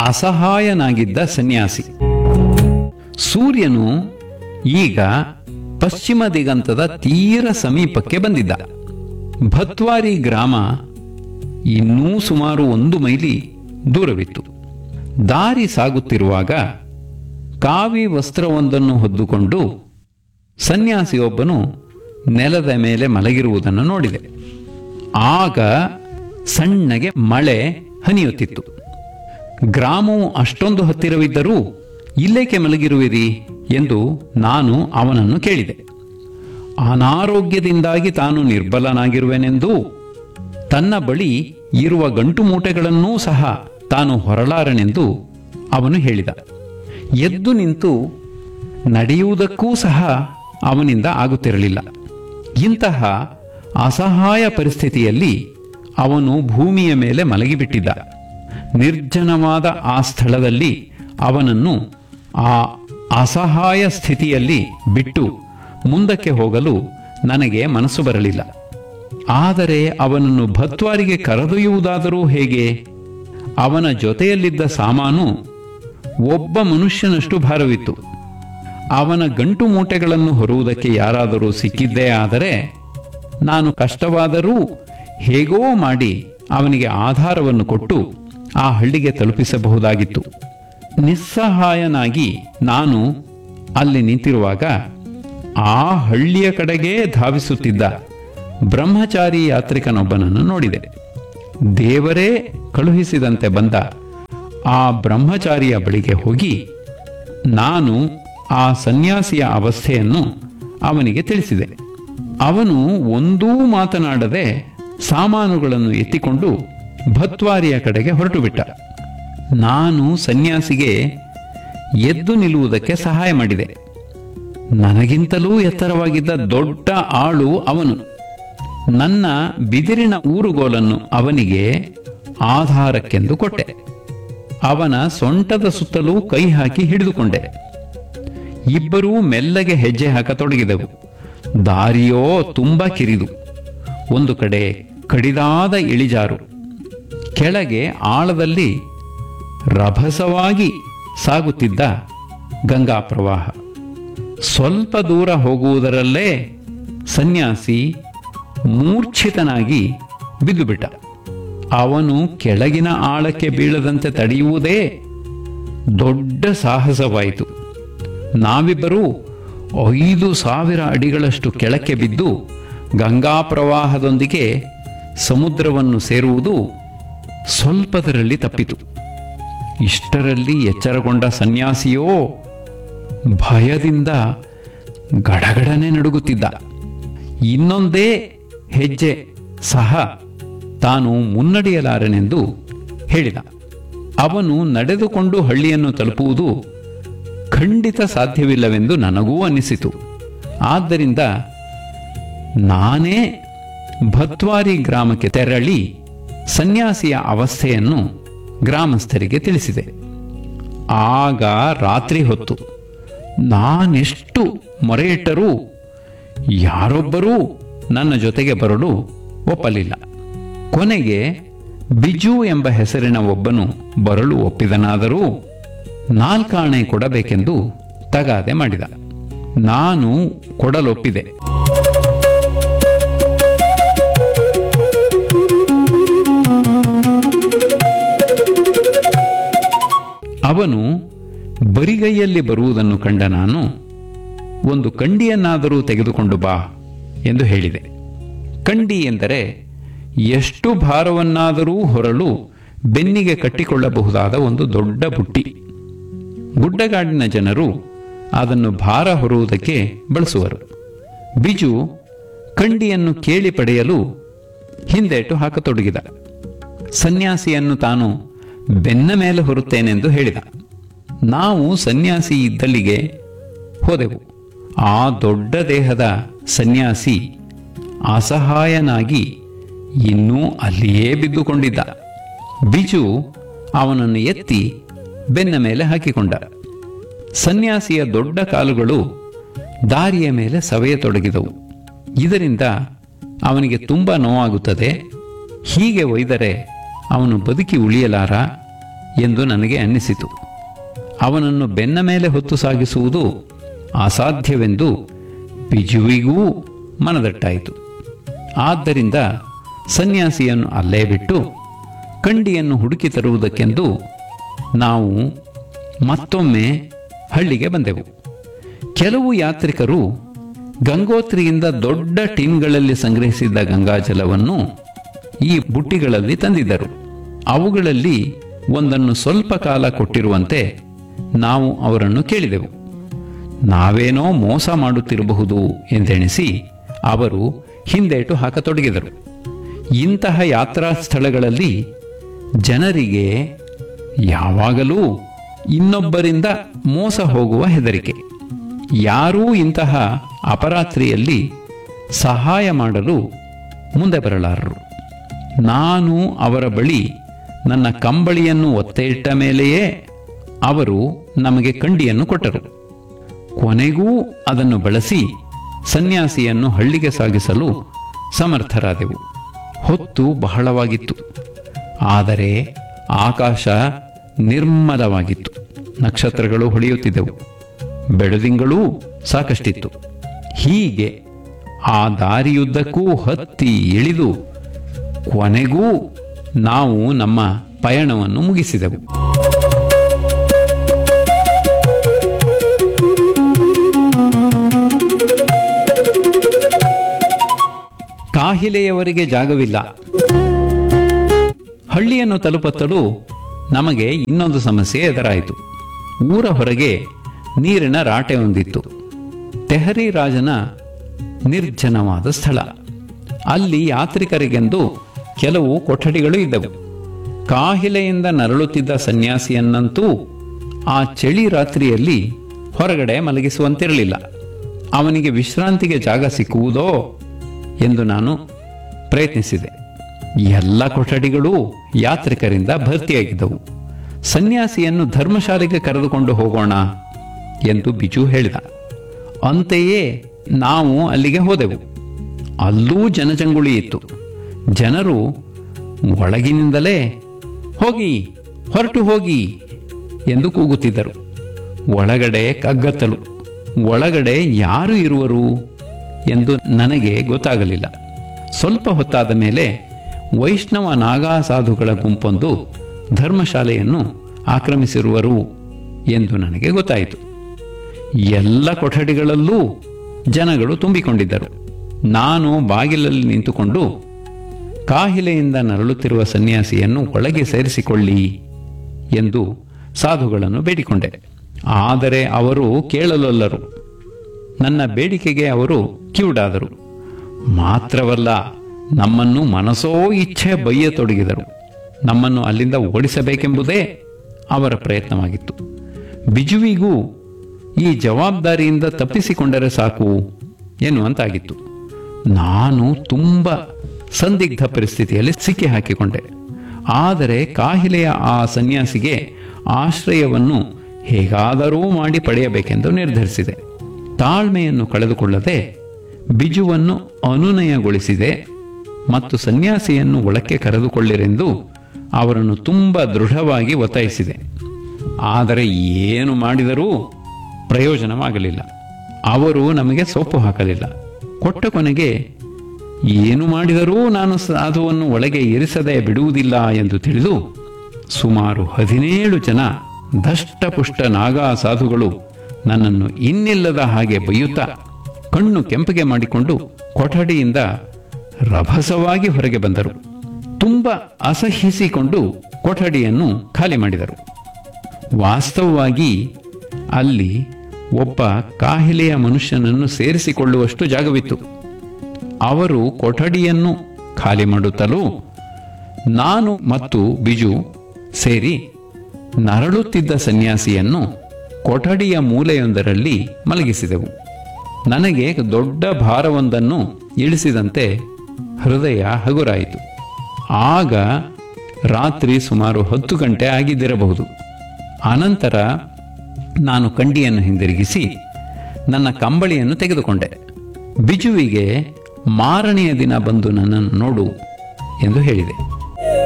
ಅಸಹಾಯನಾಗಿದ್ದ ಸನ್ಯಾಸಿ ಸೂರ್ಯನು ಈಗ ಪಶ್ಚಿಮ ದಿಗಂತದ ತೀರ ಸಮೀಪಕ್ಕೆ ಬಂದಿದ್ದ ಭತ್ವಾರಿ ಗ್ರಾಮ ಇನ್ನೂ ಸುಮಾರು ಒಂದು ಮೈಲಿ ದೂರವಿತ್ತು ದಾರಿ ಸಾಗುತ್ತಿರುವಾಗ ಕಾವಿ ವಸ್ತ್ರವೊಂದನ್ನು ಹೊದ್ದುಕೊಂಡು ಸನ್ಯಾಸಿಯೊಬ್ಬನು ನೆಲದ ಮೇಲೆ ಮಲಗಿರುವುದನ್ನು ನೋಡಿದೆ ಆಗ ಸಣ್ಣಗೆ ಮಳೆ ಹನಿಯುತ್ತಿತ್ತು ಗ್ರಾಮವು ಅಷ್ಟೊಂದು ಹತ್ತಿರವಿದ್ದರೂ ಇಲ್ಲೇಕೆ ಮಲಗಿರುವಿರಿ ಎಂದು ನಾನು ಅವನನ್ನು ಕೇಳಿದೆ ಅನಾರೋಗ್ಯದಿಂದಾಗಿ ತಾನು ನಿರ್ಬಲನಾಗಿರುವೆನೆಂದು ತನ್ನ ಬಳಿ ಇರುವ ಗಂಟು ಮೂಟೆಗಳನ್ನೂ ಸಹ ತಾನು ಹೊರಲಾರನೆಂದು ಅವನು ಹೇಳಿದ ಎದ್ದು ನಿಂತು ನಡೆಯುವುದಕ್ಕೂ ಸಹ ಅವನಿಂದ ಆಗುತ್ತಿರಲಿಲ್ಲ ಇಂತಹ ಅಸಹಾಯ ಪರಿಸ್ಥಿತಿಯಲ್ಲಿ ಅವನು ಭೂಮಿಯ ಮೇಲೆ ಮಲಗಿಬಿಟ್ಟಿದ್ದ ನಿರ್ಜನವಾದ ಆ ಸ್ಥಳದಲ್ಲಿ ಅವನನ್ನು ಆ ಅಸಹಾಯ ಸ್ಥಿತಿಯಲ್ಲಿ ಬಿಟ್ಟು ಮುಂದಕ್ಕೆ ಹೋಗಲು ನನಗೆ ಮನಸ್ಸು ಬರಲಿಲ್ಲ ಆದರೆ ಅವನನ್ನು ಭತ್ವಾರಿಗೆ ಕರೆದೊಯ್ಯುವುದಾದರೂ ಹೇಗೆ ಅವನ ಜೊತೆಯಲ್ಲಿದ್ದ ಸಾಮಾನು ಒಬ್ಬ ಮನುಷ್ಯನಷ್ಟು ಭಾರವಿತ್ತು ಅವನ ಗಂಟು ಮೂಟೆಗಳನ್ನು ಹೊರುವುದಕ್ಕೆ ಯಾರಾದರೂ ಸಿಕ್ಕಿದ್ದೇ ಆದರೆ ನಾನು ಕಷ್ಟವಾದರೂ ಹೇಗೋ ಮಾಡಿ ಅವನಿಗೆ ಆಧಾರವನ್ನು ಕೊಟ್ಟು ಆ ಹಳ್ಳಿಗೆ ತಲುಪಿಸಬಹುದಾಗಿತ್ತು ನಿಸ್ಸಹಾಯನಾಗಿ ನಾನು ಅಲ್ಲಿ ನಿಂತಿರುವಾಗ ಆ ಹಳ್ಳಿಯ ಕಡೆಗೆ ಧಾವಿಸುತ್ತಿದ್ದ ಬ್ರಹ್ಮಚಾರಿ ಯಾತ್ರಿಕನೊಬ್ಬನನ್ನು ನೋಡಿದೆ ದೇವರೇ ಕಳುಹಿಸಿದಂತೆ ಬಂದ ಆ ಬ್ರಹ್ಮಚಾರಿಯ ಬಳಿಗೆ ಹೋಗಿ ನಾನು ಆ ಸನ್ಯಾಸಿಯ ಅವಸ್ಥೆಯನ್ನು ಅವನಿಗೆ ತಿಳಿಸಿದೆ ಅವನು ಒಂದೂ ಮಾತನಾಡದೆ ಸಾಮಾನುಗಳನ್ನು ಎತ್ತಿಕೊಂಡು ಭತ್ವಾರಿಯ ಕಡೆಗೆ ಹೊರಟು ಬಿಟ್ಟ ನಾನು ಸನ್ಯಾಸಿಗೆ ಎದ್ದು ನಿಲ್ಲುವುದಕ್ಕೆ ಸಹಾಯ ಮಾಡಿದೆ ನನಗಿಂತಲೂ ಎತ್ತರವಾಗಿದ್ದ ದೊಡ್ಡ ಆಳು ಅವನು ನನ್ನ ಬಿದಿರಿನ ಊರುಗೋಲನ್ನು ಅವನಿಗೆ ಆಧಾರಕ್ಕೆಂದು ಕೊಟ್ಟೆ ಅವನ ಸೊಂಟದ ಸುತ್ತಲೂ ಕೈ ಹಾಕಿ ಹಿಡಿದುಕೊಂಡೆ ಇಬ್ಬರೂ ಮೆಲ್ಲಗೆ ಹೆಜ್ಜೆ ಹಾಕತೊಡಗಿದೆವು ದಾರಿಯೋ ತುಂಬಾ ಕಿರಿದು ಒಂದು ಕಡೆ ಕಡಿದಾದ ಇಳಿಜಾರು ಕೆಳಗೆ ಆಳದಲ್ಲಿ ರಭಸವಾಗಿ ಸಾಗುತ್ತಿದ್ದ ಗಂಗಾ ಪ್ರವಾಹ ಸ್ವಲ್ಪ ದೂರ ಹೋಗುವುದರಲ್ಲೇ ಸನ್ಯಾಸಿ ಮೂರ್ಛಿತನಾಗಿ ಬಿದ್ದುಬಿಟ್ಟ ಅವನು ಕೆಳಗಿನ ಆಳಕ್ಕೆ ಬೀಳದಂತೆ ತಡೆಯುವುದೇ ದೊಡ್ಡ ಸಾಹಸವಾಯಿತು ನಾವಿಬ್ಬರೂ ಐದು ಸಾವಿರ ಅಡಿಗಳಷ್ಟು ಕೆಳಕ್ಕೆ ಬಿದ್ದು ಗಂಗಾ ಪ್ರವಾಹದೊಂದಿಗೆ ಸಮುದ್ರವನ್ನು ಸೇರುವುದು ಸ್ವಲ್ಪದರಲ್ಲಿ ತಪ್ಪಿತು ಇಷ್ಟರಲ್ಲಿ ಎಚ್ಚರಗೊಂಡ ಸನ್ಯಾಸಿಯೋ ಭಯದಿಂದ ಗಡಗಡನೆ ನಡುಗುತ್ತಿದ್ದ ಇನ್ನೊಂದೇ ಹೆಜ್ಜೆ ಸಹ ತಾನು ಮುನ್ನಡೆಯಲಾರನೆಂದು ಹೇಳಿದ ಅವನು ನಡೆದುಕೊಂಡು ಹಳ್ಳಿಯನ್ನು ತಲುಪುವುದು ಖಂಡಿತ ಸಾಧ್ಯವಿಲ್ಲವೆಂದು ನನಗೂ ಅನ್ನಿಸಿತು ಆದ್ದರಿಂದ ನಾನೇ ಭತ್ವಾರಿ ಗ್ರಾಮಕ್ಕೆ ತೆರಳಿ ಸನ್ಯಾಸಿಯ ಅವಸ್ಥೆಯನ್ನು ಗ್ರಾಮಸ್ಥರಿಗೆ ತಿಳಿಸಿದೆ ಆಗ ರಾತ್ರಿ ಹೊತ್ತು ನಾನೆಷ್ಟು ಮೊರೆಯಿಟ್ಟರೂ ಯಾರೊಬ್ಬರೂ ನನ್ನ ಜೊತೆಗೆ ಬರಲು ಒಪ್ಪಲಿಲ್ಲ ಕೊನೆಗೆ ಬಿಜು ಎಂಬ ಹೆಸರಿನ ಒಬ್ಬನು ಬರಲು ಒಪ್ಪಿದನಾದರೂ ನಾಲ್ಕಾಣೆ ಕೊಡಬೇಕೆಂದು ತಗಾದೆ ಮಾಡಿದ ನಾನು ಕೊಡಲೊಪ್ಪಿದೆ ಅವನು ಬರಿಗೈಯಲ್ಲಿ ಬರುವುದನ್ನು ಕಂಡ ನಾನು ಒಂದು ಕಂಡಿಯನ್ನಾದರೂ ತೆಗೆದುಕೊಂಡು ಬಾ ಎಂದು ಹೇಳಿದೆ ಕಂಡಿ ಎಂದರೆ ಎಷ್ಟು ಭಾರವನ್ನಾದರೂ ಹೊರಲು ಬೆನ್ನಿಗೆ ಕಟ್ಟಿಕೊಳ್ಳಬಹುದಾದ ಒಂದು ದೊಡ್ಡ ಬುಟ್ಟಿ ಗುಡ್ಡಗಾಡಿನ ಜನರು ಅದನ್ನು ಭಾರ ಹೊರುವುದಕ್ಕೆ ಬಳಸುವರು ಬಿಜು ಕಂಡಿಯನ್ನು ಕೇಳಿ ಪಡೆಯಲು ಹಿಂದೇಟು ಹಾಕತೊಡಗಿದ ಸನ್ಯಾಸಿಯನ್ನು ತಾನು ಬೆನ್ನ ಮೇಲೆ ಹೊರುತ್ತೇನೆಂದು ಹೇಳಿದ ನಾವು ಸನ್ಯಾಸಿ ಇದ್ದಲ್ಲಿಗೆ ಹೋದೆವು ಆ ದೊಡ್ಡ ದೇಹದ ಸನ್ಯಾಸಿ ಅಸಹಾಯನಾಗಿ ಇನ್ನೂ ಅಲ್ಲಿಯೇ ಬಿದ್ದುಕೊಂಡಿದ್ದ ಬಿಜು ಅವನನ್ನು ಎತ್ತಿ ಬೆನ್ನ ಮೇಲೆ ಹಾಕಿಕೊಂಡ ಸನ್ಯಾಸಿಯ ದೊಡ್ಡ ಕಾಲುಗಳು ದಾರಿಯ ಮೇಲೆ ಸವೆಯತೊಡಗಿದವು ಇದರಿಂದ ಅವನಿಗೆ ತುಂಬ ನೋವಾಗುತ್ತದೆ ಹೀಗೆ ಒಯ್ದರೆ ಅವನು ಬದುಕಿ ಉಳಿಯಲಾರ ಎಂದು ನನಗೆ ಅನ್ನಿಸಿತು ಅವನನ್ನು ಬೆನ್ನ ಮೇಲೆ ಹೊತ್ತು ಸಾಗಿಸುವುದು ಅಸಾಧ್ಯವೆಂದು ಬಿಜುವಿಗೂ ಮನದಟ್ಟಾಯಿತು ಆದ್ದರಿಂದ ಸನ್ಯಾಸಿಯನ್ನು ಅಲ್ಲೇ ಬಿಟ್ಟು ಕಂಡಿಯನ್ನು ಹುಡುಕಿ ತರುವುದಕ್ಕೆಂದು ನಾವು ಮತ್ತೊಮ್ಮೆ ಹಳ್ಳಿಗೆ ಬಂದೆವು ಕೆಲವು ಯಾತ್ರಿಕರು ಗಂಗೋತ್ರಿಯಿಂದ ದೊಡ್ಡ ಟಿನ್ಗಳಲ್ಲಿ ಸಂಗ್ರಹಿಸಿದ್ದ ಗಂಗಾಜಲವನ್ನು ಈ ಬುಟ್ಟಿಗಳಲ್ಲಿ ತಂದಿದ್ದರು ಅವುಗಳಲ್ಲಿ ಒಂದನ್ನು ಸ್ವಲ್ಪ ಕಾಲ ಕೊಟ್ಟಿರುವಂತೆ ನಾವು ಅವರನ್ನು ಕೇಳಿದೆವು ನಾವೇನೋ ಮೋಸ ಮಾಡುತ್ತಿರಬಹುದು ಎಂದೆಣಿಸಿ ಅವರು ಹಿಂದೇಟು ಹಾಕತೊಡಗಿದರು ಇಂತಹ ಯಾತ್ರಾ ಸ್ಥಳಗಳಲ್ಲಿ ಜನರಿಗೆ ಯಾವಾಗಲೂ ಇನ್ನೊಬ್ಬರಿಂದ ಮೋಸ ಹೋಗುವ ಹೆದರಿಕೆ ಯಾರೂ ಇಂತಹ ಅಪರಾತ್ರಿಯಲ್ಲಿ ಸಹಾಯ ಮಾಡಲು ಮುಂದೆ ಬರಲಾರರು ನಾನು ಅವರ ಬಳಿ ನನ್ನ ಕಂಬಳಿಯನ್ನು ಒತ್ತೆ ಇಟ್ಟ ಮೇಲೆಯೇ ಅವರು ನಮಗೆ ಕಂಡಿಯನ್ನು ಕೊಟ್ಟರು ಕೊನೆಗೂ ಅದನ್ನು ಬಳಸಿ ಸನ್ಯಾಸಿಯನ್ನು ಹಳ್ಳಿಗೆ ಸಾಗಿಸಲು ಸಮರ್ಥರಾದೆವು ಹೊತ್ತು ಬಹಳವಾಗಿತ್ತು ಆದರೆ ಆಕಾಶ ನಿರ್ಮಲವಾಗಿತ್ತು ನಕ್ಷತ್ರಗಳು ಹೊಳೆಯುತ್ತಿದ್ದವು ಬೆಳದಿಂಗಳೂ ಸಾಕಷ್ಟಿತ್ತು ಹೀಗೆ ಆ ದಾರಿಯುದ್ದಕ್ಕೂ ಹತ್ತಿ ಇಳಿದು ಕೊನೆಗೂ ನಾವು ನಮ್ಮ ಪಯಣವನ್ನು ಮುಗಿಸಿದೆವು ಕಾಹಿಲೆಯವರಿಗೆ ಜಾಗವಿಲ್ಲ ಹಳ್ಳಿಯನ್ನು ತಲುಪತ್ತಲೂ ನಮಗೆ ಇನ್ನೊಂದು ಸಮಸ್ಯೆ ಎದುರಾಯಿತು ಊರ ಹೊರಗೆ ನೀರಿನ ರಾಟೆ ಹೊಂದಿತ್ತು ತೆಹರಿ ರಾಜನ ನಿರ್ಜನವಾದ ಸ್ಥಳ ಅಲ್ಲಿ ಯಾತ್ರಿಕರಿಗೆಂದು ಕೆಲವು ಕೊಠಡಿಗಳು ಇದ್ದವು ಕಾಹಿಲೆಯಿಂದ ನರಳುತ್ತಿದ್ದ ಸನ್ಯಾಸಿಯನ್ನಂತೂ ಆ ಚಳಿ ರಾತ್ರಿಯಲ್ಲಿ ಹೊರಗಡೆ ಮಲಗಿಸುವಂತಿರಲಿಲ್ಲ ಅವನಿಗೆ ವಿಶ್ರಾಂತಿಗೆ ಜಾಗ ಸಿಕ್ಕುವುದೋ ಎಂದು ನಾನು ಪ್ರಯತ್ನಿಸಿದೆ ಎಲ್ಲ ಕೊಠಡಿಗಳೂ ಯಾತ್ರಿಕರಿಂದ ಭರ್ತಿಯಾಗಿದ್ದವು ಸನ್ಯಾಸಿಯನ್ನು ಧರ್ಮಶಾಲೆಗೆ ಕರೆದುಕೊಂಡು ಹೋಗೋಣ ಎಂದು ಬಿಜು ಹೇಳಿದ ಅಂತೆಯೇ ನಾವು ಅಲ್ಲಿಗೆ ಹೋದೆವು ಅಲ್ಲೂ ಜನಜಂಗುಳಿ ಇತ್ತು ಜನರು ಒಳಗಿನಿಂದಲೇ ಹೋಗಿ ಹೊರಟು ಹೋಗಿ ಎಂದು ಕೂಗುತ್ತಿದ್ದರು ಒಳಗಡೆ ಕಗ್ಗತ್ತಲು ಒಳಗಡೆ ಯಾರು ಇರುವರು ಎಂದು ನನಗೆ ಗೊತ್ತಾಗಲಿಲ್ಲ ಸ್ವಲ್ಪ ಹೊತ್ತಾದ ಮೇಲೆ ವೈಷ್ಣವ ನಾಗಾ ಸಾಧುಗಳ ಗುಂಪೊಂದು ಧರ್ಮಶಾಲೆಯನ್ನು ಆಕ್ರಮಿಸಿರುವರು ಎಂದು ನನಗೆ ಗೊತ್ತಾಯಿತು ಎಲ್ಲ ಕೊಠಡಿಗಳಲ್ಲೂ ಜನಗಳು ತುಂಬಿಕೊಂಡಿದ್ದರು ನಾನು ಬಾಗಿಲಲ್ಲಿ ನಿಂತುಕೊಂಡು ಕಾಹಿಲೆಯಿಂದ ನರಳುತ್ತಿರುವ ಸನ್ಯಾಸಿಯನ್ನು ಒಳಗೆ ಸೇರಿಸಿಕೊಳ್ಳಿ ಎಂದು ಸಾಧುಗಳನ್ನು ಬೇಡಿಕೊಂಡೆ ಆದರೆ ಅವರು ಕೇಳಲೊಲ್ಲರು ನನ್ನ ಬೇಡಿಕೆಗೆ ಅವರು ಕಿವುಡಾದರು ಮಾತ್ರವಲ್ಲ ನಮ್ಮನ್ನು ಮನಸೋ ಇಚ್ಛೆ ಬೈಯತೊಡಗಿದರು ನಮ್ಮನ್ನು ಅಲ್ಲಿಂದ ಓಡಿಸಬೇಕೆಂಬುದೇ ಅವರ ಪ್ರಯತ್ನವಾಗಿತ್ತು ಬಿಜುವಿಗೂ ಈ ಜವಾಬ್ದಾರಿಯಿಂದ ತಪ್ಪಿಸಿಕೊಂಡರೆ ಸಾಕು ಎನ್ನುವಂತಾಗಿತ್ತು ನಾನು ತುಂಬ ಸಂದಿಗ್ಧ ಪರಿಸ್ಥಿತಿಯಲ್ಲಿ ಸಿಕ್ಕಿ ಹಾಕಿಕೊಂಡೆ ಆದರೆ ಕಾಹಿಲೆಯ ಆ ಸನ್ಯಾಸಿಗೆ ಆಶ್ರಯವನ್ನು ಹೇಗಾದರೂ ಮಾಡಿ ಪಡೆಯಬೇಕೆಂದು ನಿರ್ಧರಿಸಿದೆ ತಾಳ್ಮೆಯನ್ನು ಕಳೆದುಕೊಳ್ಳದೆ ಬಿಜುವನ್ನು ಅನುನಯಗೊಳಿಸಿದೆ ಮತ್ತು ಸನ್ಯಾಸಿಯನ್ನು ಒಳಕ್ಕೆ ಕರೆದುಕೊಳ್ಳಿರೆಂದು ಅವರನ್ನು ತುಂಬ ದೃಢವಾಗಿ ಒತ್ತಾಯಿಸಿದೆ ಆದರೆ ಏನು ಮಾಡಿದರೂ ಪ್ರಯೋಜನವಾಗಲಿಲ್ಲ ಅವರು ನಮಗೆ ಸೊಪ್ಪು ಹಾಕಲಿಲ್ಲ ಕೊಟ್ಟ ಕೊನೆಗೆ ಏನು ಮಾಡಿದರೂ ನಾನು ಸಾಧುವನ್ನು ಒಳಗೆ ಇರಿಸದೆ ಬಿಡುವುದಿಲ್ಲ ಎಂದು ತಿಳಿದು ಸುಮಾರು ಹದಿನೇಳು ಜನ ದಷ್ಟಪುಷ್ಟ ನಾಗಾ ಸಾಧುಗಳು ನನ್ನನ್ನು ಇನ್ನಿಲ್ಲದ ಹಾಗೆ ಬೈಯುತ್ತಾ ಕಣ್ಣು ಕೆಂಪಗೆ ಮಾಡಿಕೊಂಡು ಕೊಠಡಿಯಿಂದ ರಭಸವಾಗಿ ಹೊರಗೆ ಬಂದರು ತುಂಬ ಅಸಹ್ಯಿಸಿಕೊಂಡು ಕೊಠಡಿಯನ್ನು ಖಾಲಿ ಮಾಡಿದರು ವಾಸ್ತವವಾಗಿ ಅಲ್ಲಿ ಒಬ್ಬ ಕಾಹಿಲೆಯ ಮನುಷ್ಯನನ್ನು ಸೇರಿಸಿಕೊಳ್ಳುವಷ್ಟು ಜಾಗವಿತ್ತು ಅವರು ಕೊಠಡಿಯನ್ನು ಖಾಲಿ ಮಾಡುತ್ತಲೂ ನಾನು ಮತ್ತು ಬಿಜು ಸೇರಿ ನರಳುತ್ತಿದ್ದ ಸನ್ಯಾಸಿಯನ್ನು ಕೊಠಡಿಯ ಮೂಲೆಯೊಂದರಲ್ಲಿ ಮಲಗಿಸಿದೆವು ನನಗೆ ದೊಡ್ಡ ಭಾರವೊಂದನ್ನು ಇಳಿಸಿದಂತೆ ಹೃದಯ ಹಗುರಾಯಿತು ಆಗ ರಾತ್ರಿ ಸುಮಾರು ಹತ್ತು ಗಂಟೆ ಆಗಿದ್ದಿರಬಹುದು ಅನಂತರ ನಾನು ಕಂಡಿಯನ್ನು ಹಿಂದಿರುಗಿಸಿ ನನ್ನ ಕಂಬಳಿಯನ್ನು ತೆಗೆದುಕೊಂಡೆ ಬಿಜುವಿಗೆ ಮಾರನೆಯ ದಿನ ಬಂದು ನನ್ನನ್ನು ನೋಡು ಎಂದು ಹೇಳಿದೆ